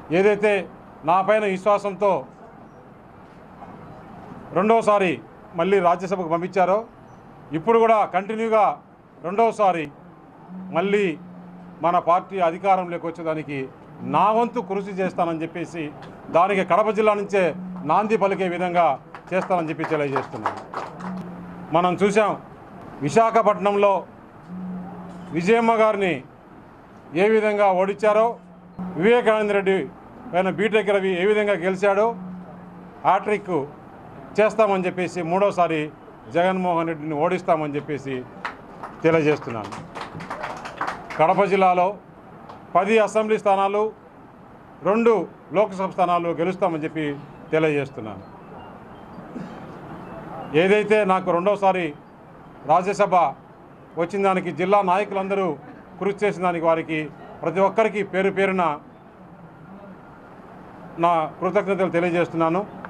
ఏదైతే నా పైన విశ్వాసంతో రెండవసారి మళ్ళీ రాజ్యసభకు పంపించారో ఇప్పుడు కూడా కంటిన్యూగా రెండవసారి మళ్ళీ మన పార్టీ అధికారంలోకి వచ్చేదానికి నా వంతు కృషి చేస్తానని చెప్పేసి దానికి కడప జిల్లా నుంచే నాంది పలికే విధంగా చేస్తానని చెప్పి తెలియజేస్తున్నాను మనం చూసాం విశాఖపట్నంలో విజయమ్మ గారిని ఏ విధంగా ఓడించారో వివేకానంద రెడ్డి పైన బీటెక్ రవి ఏ విధంగా గెలిచాడో హ్యాట్రిక్ చేస్తామని చెప్పేసి మూడోసారి జగన్మోహన్ రెడ్డిని ఓడిస్తామని చెప్పేసి తెలియజేస్తున్నాను కడప జిల్లాలో పది అసెంబ్లీ స్థానాలు రెండు లోక్సభ స్థానాలు గెలుస్తామని చెప్పి తెలియజేస్తున్నాను ఏదైతే నాకు రెండోసారి రాజ్యసభ వచ్చిన దానికి జిల్లా నాయకులందరూ కృషి చేసిన దానికి వారికి ప్రతి ఒక్కరికి పేరు పేరున నా కృతజ్ఞతలు తెలియజేస్తున్నాను